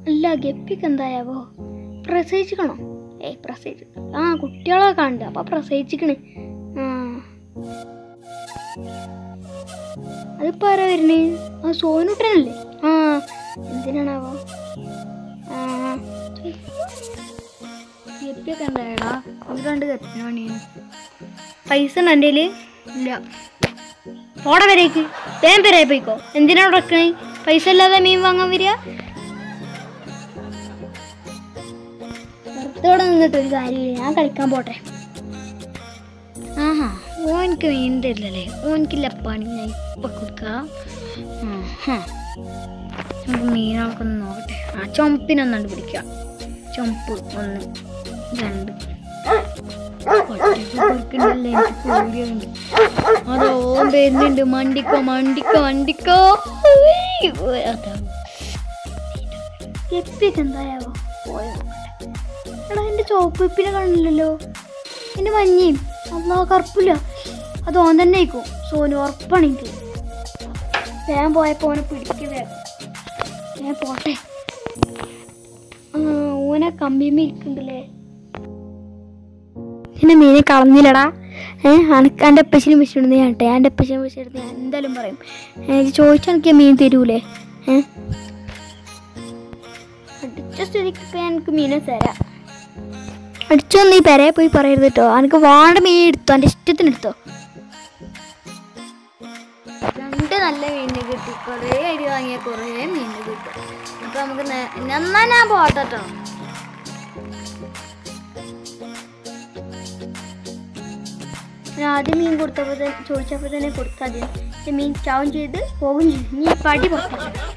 അല്ല ഗപ്പിക്ക് എന്തായാവോ പ്രസവിച്ചിക്കണോ ഏയ് പ്രസവിച്ചു ആ കുട്ടികളൊക്കെ ഉണ്ട് അപ്പൊ പ്രസവിച്ചിക്കണ് ആ അതിപ്പോ ആരാ വരുന്നേ ആ സോനുട്ടനല്ലേ ആ എന്തിനാണാവോ ആ ഗപ്പിയൊക്കെ എന്തായടാ ഇത് കണ്ട് ഗപ്പിന് പണിയാണ് പൈസ ഉണ്ട് എൻ്റെ കയ്യില്? ഇല്ല പോടെ വരേക്ക് വേഗം വരെ പോയിക്കോ എന്തിനാ ഉടക്കണേ പൈസ ഇല്ലാതെ മീൻ വാങ്ങാൻ വരിക വെറുതെ ഇവിടെ നിന്നിട്ട് ഒരു കാര്യമില്ല ഞാൻ കളിക്കാൻ പോട്ടെ ആഹാ ഓനിക്ക് മീൻ തരില്ലല്ലേ ഓനിക്കില്ല പണി ഞാൻ ഇപ്പൊ കൊടുക്കാം ആഹാ. നമുക്ക് മീനുകളൊക്കെ ഒന്ന് നോക്കട്ടെ ആ ചുമപ്പിനൊന്നുണ്ട് പിടിക്കാം ചുമപ്പ് ഒന്ന് രണ്ട് ഒറ്റയ്ക്ക് കൊടുക്കണ്ടല്ലേ എനിക്ക് പേടിയുണ്ട് അതോ ഓൻ വരുന്നുണ്ട് മണ്ടിക്കോ മണ്ടിക്കോ മണ്ടിക്കോ ഉയ്യ്. അതാ എപ്പിക്ക് എന്തായാവോ പോയോ എടാ എൻ്റെ ചോപ്പ് എപ്പിനെ കാണില്ലല്ലോ എൻ്റെ മഞ്ഞയും അല്ലാ കറുപ്പില്ല അത് ഓൻ തന്നെ ആയിക്കോ സോനു ഉറപ്പാണ് എനിക്ക് വേഗം പോയപ്പോൾ ഓനെ പിടിക്കുക വേഗം ഞാൻ പോട്ടെ ആ ഓനെ കമ്പിമ്മ ഇരിക്കുന്നുണ്ടല്ലേ എന്നെ മീനെ കളഞ്ഞില്ലടാ ഏഹ് അനക്ക് എൻ്റെ അപ്പച്ചനും വെച്ചിടുന്ന ഞാൻ കേട്ടെ എൻ്റെ അപ്പച്ചനും വെച്ചിടുന്ന ഞാൻ എന്തായാലും പറയും എനിക്ക് ചോദിച്ചാൽ എനിക്ക് മീൻ തരൂലേ ഏഹ് അടിച്ച സ്ഥിതിക്ക് എനിക്ക് മീനെ തരാം അടിച്ചൊന്നും ഈ പെരയെ പോയി പറയരുത് കേട്ടോ എനിക്ക് വാണ്ട മീൻ എടുത്തോ എൻ്റെ ഇഷ്ടത്തിന് എടുത്തോ രണ്ട് നല്ല മീനിന് കിട്ടി കുറേ അരി വാങ്ങിയ കുറേ മീനിന് കിട്ടും അപ്പൊ നമുക്ക് നേ- എന്നാ ഞാൻ പോട്ടെ കേട്ടോ ഞാൻ ആദ്യം മീൻ കൊടുത്തപ്പോൾ തന്നെ ചോദിച്ചപ്പോൾ തന്നെ കൊടുത്താൽ മതി മീൻ ചാവും ചെയ്ത് പോകും ചെയ്തു നീ പടി പുറത്തു